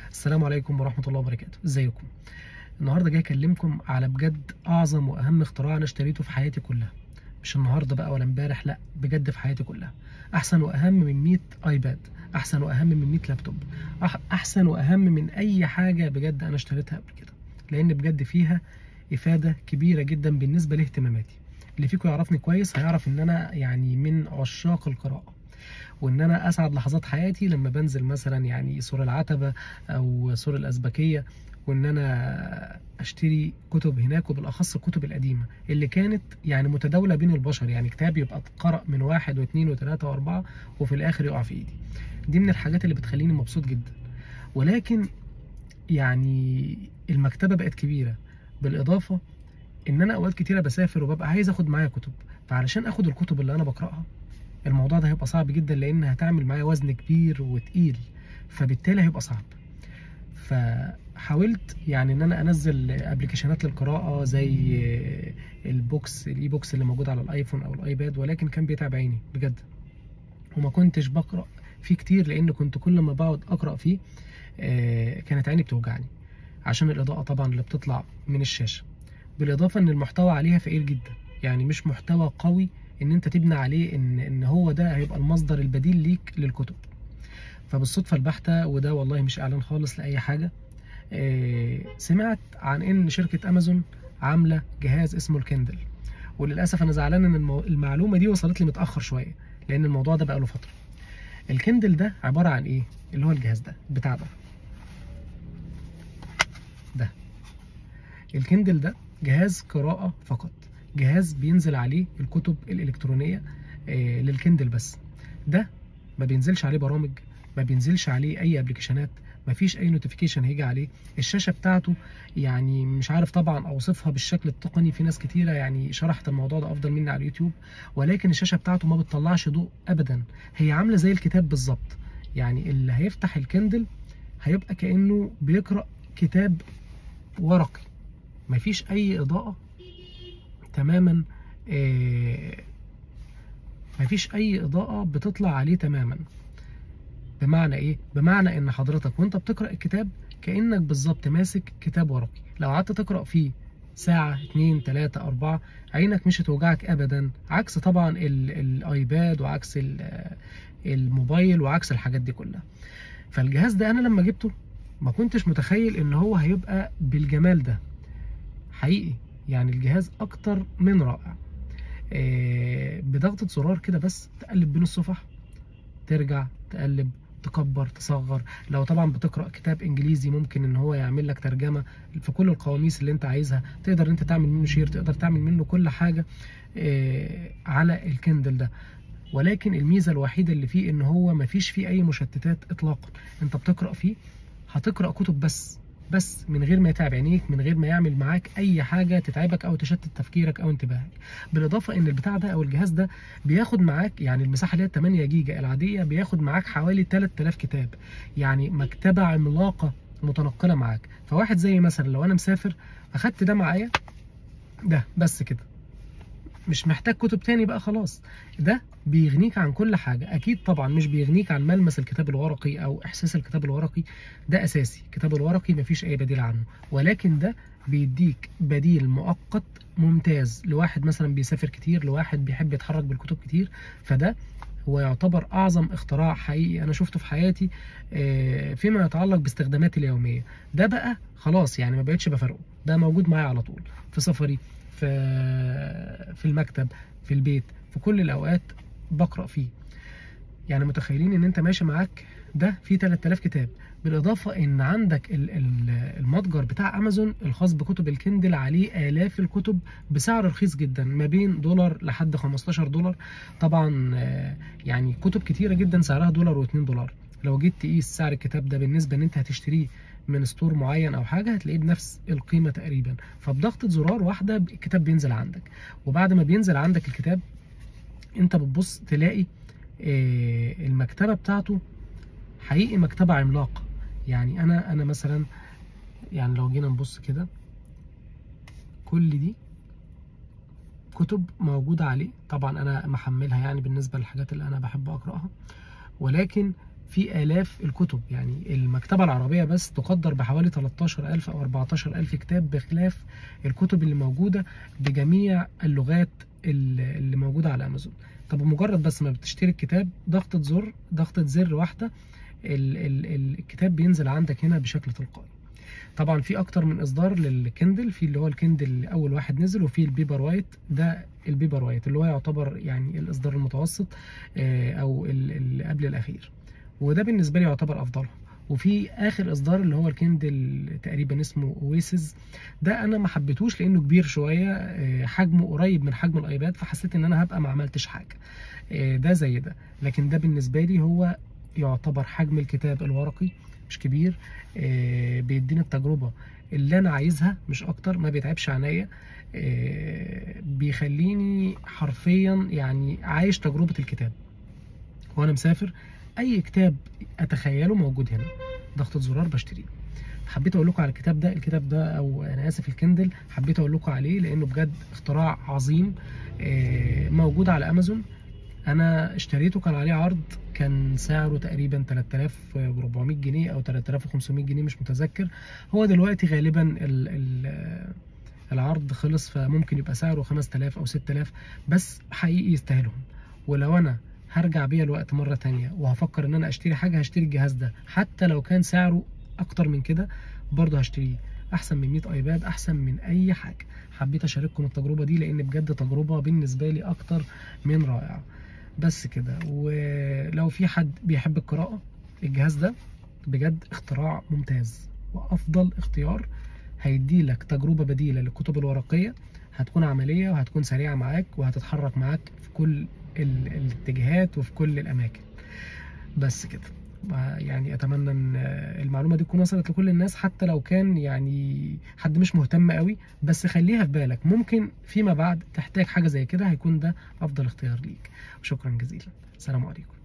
السلام عليكم ورحمة الله وبركاته ازيكم النهاردة جاي اكلمكم على بجد اعظم واهم اختراع انا اشتريته في حياتي كلها مش النهاردة بقى ولا امبارح لا بجد في حياتي كلها احسن واهم من 100 ايباد احسن واهم من 100 لابتوب أح- احسن واهم من اي حاجة بجد انا اشتريتها قبل كده لان بجد فيها افادة كبيرة جدا بالنسبة لاهتماماتي اللي فيكم يعرفني كويس هيعرف ان انا يعني من عشاق القراءة وان انا اسعد لحظات حياتي لما بنزل مثلا يعني سور العتبة او سور الازبكية وان انا اشتري كتب هناك وبالاخص الكتب القديمة اللي كانت يعني متداولة بين البشر يعني كتاب يبقى اتقرأ من واحد واثنين وثلاثة واربعة وفي الاخر يقع في ايدي دي من الحاجات اللي بتخليني مبسوط جدا ولكن يعني المكتبة بقت كبيرة بالاضافة ان انا اوقات كتيره بسافر وببقى عايز اخد معايا كتب فعلشان اخد الكتب اللي انا بقراها الموضوع ده هيبقى صعب جدا لان هتعمل معايا وزن كبير وتقيل فبالتالي هيبقى صعب فحاولت يعني ان انا انزل ابلكيشنات للقراءه زي البوكس الاي بوكس اللي موجود على الايفون او الايباد ولكن كان بيتعب عيني بجد وما كنتش بقرا فيه كتير لان كنت كل ما بقعد اقرا فيه آه، كانت عيني بتوجعني عشان الاضاءه طبعا اللي بتطلع من الشاشه بالاضافه ان المحتوى عليها فقير جدا يعني مش محتوى قوي ان انت تبني عليه ان ان هو ده هيبقى المصدر البديل ليك للكتب فبالصدفه البحته وده والله مش اعلان خالص لاي حاجه آه، سمعت عن ان شركه امازون عامله جهاز اسمه الكندل وللاسف انا زعلان ان المو- المعلومه دي وصلت لي متاخر شويه لان الموضوع ده بقى له فتره الكندل ده عباره عن ايه اللي هو الجهاز ده بتاع ده ده الكندل ده جهاز قراءة فقط جهاز بينزل عليه الكتب الإلكترونية آه، للكندل بس ده ما بينزلش عليه برامج ما بينزلش عليه أي ابلكيشنات ما فيش أي نوتيفيكيشن هيجي عليه الشاشة بتاعته يعني مش عارف طبعا أوصفها بالشكل التقني في ناس كتيرة يعني شرحت الموضوع ده أفضل مني على اليوتيوب ولكن الشاشة بتاعته ما بتطلعش ضوء أبدا هي عاملة زي الكتاب بالظبط يعني اللي هيفتح الكندل هيبقى كأنه بيقرأ كتاب ورقي مفيش اي اضاءه تماما آه، مفيش اي اضاءه بتطلع عليه تماما بمعنى ايه بمعنى ان حضرتك وانت بتقرا الكتاب كانك بالظبط ماسك كتاب ورقي لو قعدت تقرا فيه ساعة اتنين تلاتة أربعة عينك مش هتوجعك أبدا عكس طبعا ال- الآيباد وعكس ال- الموبايل وعكس الحاجات دي كلها فالجهاز ده أنا لما جبته ما كنتش متخيل إن هو هيبقى بالجمال ده حقيقي يعني الجهاز اكتر من رائع آه، بضغطة زرار كده بس تقلب بين الصفح ترجع تقلب تكبر تصغر لو طبعا بتقرا كتاب انجليزي ممكن ان هو يعمل لك ترجمه في كل القواميس اللي انت عايزها تقدر انت تعمل منه شير تقدر تعمل منه كل حاجه آه، على الكندل ده ولكن الميزه الوحيده اللي فيه ان هو مفيش فيه اي مشتتات اطلاقا انت بتقرا فيه هتقرا كتب بس بس من غير ما يتعب عينيك من غير ما يعمل معاك اي حاجه تتعبك او تشتت تفكيرك او انتباهك بالاضافه ان البتاع ده او الجهاز ده بياخد معاك يعني المساحه اللي هي 8 جيجا العاديه بياخد معاك حوالي 3000 كتاب يعني مكتبه عملاقه متنقله معاك فواحد زي مثلا لو انا مسافر اخدت ده معايا ده بس كده مش محتاج كتب تاني بقى خلاص ده بيغنيك عن كل حاجة أكيد طبعا مش بيغنيك عن ملمس الكتاب الورقي أو إحساس الكتاب الورقي ده أساسي الكتاب الورقي مفيش أي بديل عنه ولكن ده بيديك بديل مؤقت ممتاز لواحد مثلا بيسافر كتير لواحد بيحب يتحرك بالكتب كتير فده هو يعتبر أعظم اختراع حقيقي أنا شفته في حياتي آه، فيما يتعلق باستخداماتي اليومية ده بقى خلاص يعني ما بقتش بفرقه ده موجود معايا على طول في سفري في في المكتب في البيت في كل الأوقات بقرأ فيه يعني متخيلين ان انت ماشي معاك ده فيه 3000 كتاب بالاضافه ان عندك ال- ال- المتجر بتاع امازون الخاص بكتب الكندل عليه الاف الكتب بسعر رخيص جدا ما بين دولار لحد 15 دولار طبعا آه، يعني كتب كتيره جدا سعرها دولار و2 دولار لو جيت تقيس سعر الكتاب ده بالنسبه ان انت هتشتريه من ستور معين او حاجه هتلاقيه بنفس القيمه تقريبا فبضغطه زرار واحده الكتاب بينزل عندك وبعد ما بينزل عندك الكتاب انت بتبص تلاقي آه، المكتبه بتاعته حقيقي مكتبه عملاقه يعني انا انا مثلا يعني لو جينا نبص كده كل دي كتب موجودة عليه طبعا أنا محملها يعني بالنسبة للحاجات اللي أنا بحب أقرأها ولكن في آلاف الكتب يعني المكتبة العربية بس تقدر بحوالي 13000 أو 14000 كتاب بخلاف الكتب اللي موجودة بجميع اللغات اللي اللي موجودة على أمازون طب بمجرد بس ما بتشتري الكتاب ضغطة زر ضغطة زر واحدة ال ال ال الكتاب بينزل عندك هنا بشكل تلقائي طبعا في اكتر من اصدار للكندل في اللي هو الكندل اول واحد نزل وفي البيبر وايت ده البيبر وايت اللي هو يعتبر يعني الاصدار المتوسط آه، او ال- اللي قبل الاخير وده بالنسبه لي يعتبر افضلهم وفي اخر اصدار اللي هو الكندل تقريبا اسمه اويسز ده انا ما حبيتهوش لانه كبير شويه آه، حجمه قريب من حجم الايباد فحسيت ان انا هبقى ما عملتش حاجه آه، ده زي ده لكن ده بالنسبه لي هو يعتبر حجم الكتاب الورقي مش كبير آه، بيديني التجربه اللي انا عايزها مش اكتر ما بيتعبش عينيا آه، بيخليني حرفيا يعني عايش تجربه الكتاب وانا مسافر اي كتاب اتخيله موجود هنا ضغطة زرار بشتريه حبيت اقول لكم على الكتاب ده الكتاب ده او انا اسف الكندل حبيت اقول لكم عليه لانه بجد اختراع عظيم آه، موجود على امازون انا اشتريته كان عليه عرض كان سعره تقريبا 3400 جنيه او 3500 جنيه مش متذكر هو دلوقتي غالبا ال ال العرض خلص فممكن يبقى سعره 5000 او 6000 بس حقيقي يستاهلهم ولو انا هرجع بيا الوقت مرة تانية وهفكر ان انا اشتري حاجة هشتري الجهاز ده حتى لو كان سعره اكتر من كده برضه هشتريه احسن من 100 ايباد احسن من اي حاجة حبيت اشارككم التجربة دي لان بجد تجربة بالنسبة لي اكتر من رائعة بس كده ولو في حد بيحب القراءة الجهاز ده بجد اختراع ممتاز وافضل اختيار هيديلك تجربة بديلة للكتب الورقية هتكون عملية وهتكون سريعة معاك وهتتحرك معاك في كل ال- الاتجاهات وفي كل الأماكن بس كده يعني اتمنى ان المعلومه دي تكون وصلت لكل الناس حتى لو كان يعني حد مش مهتم قوي بس خليها في بالك ممكن فيما بعد تحتاج حاجه زي كده هيكون ده افضل اختيار ليك شكرا جزيلا السلام عليكم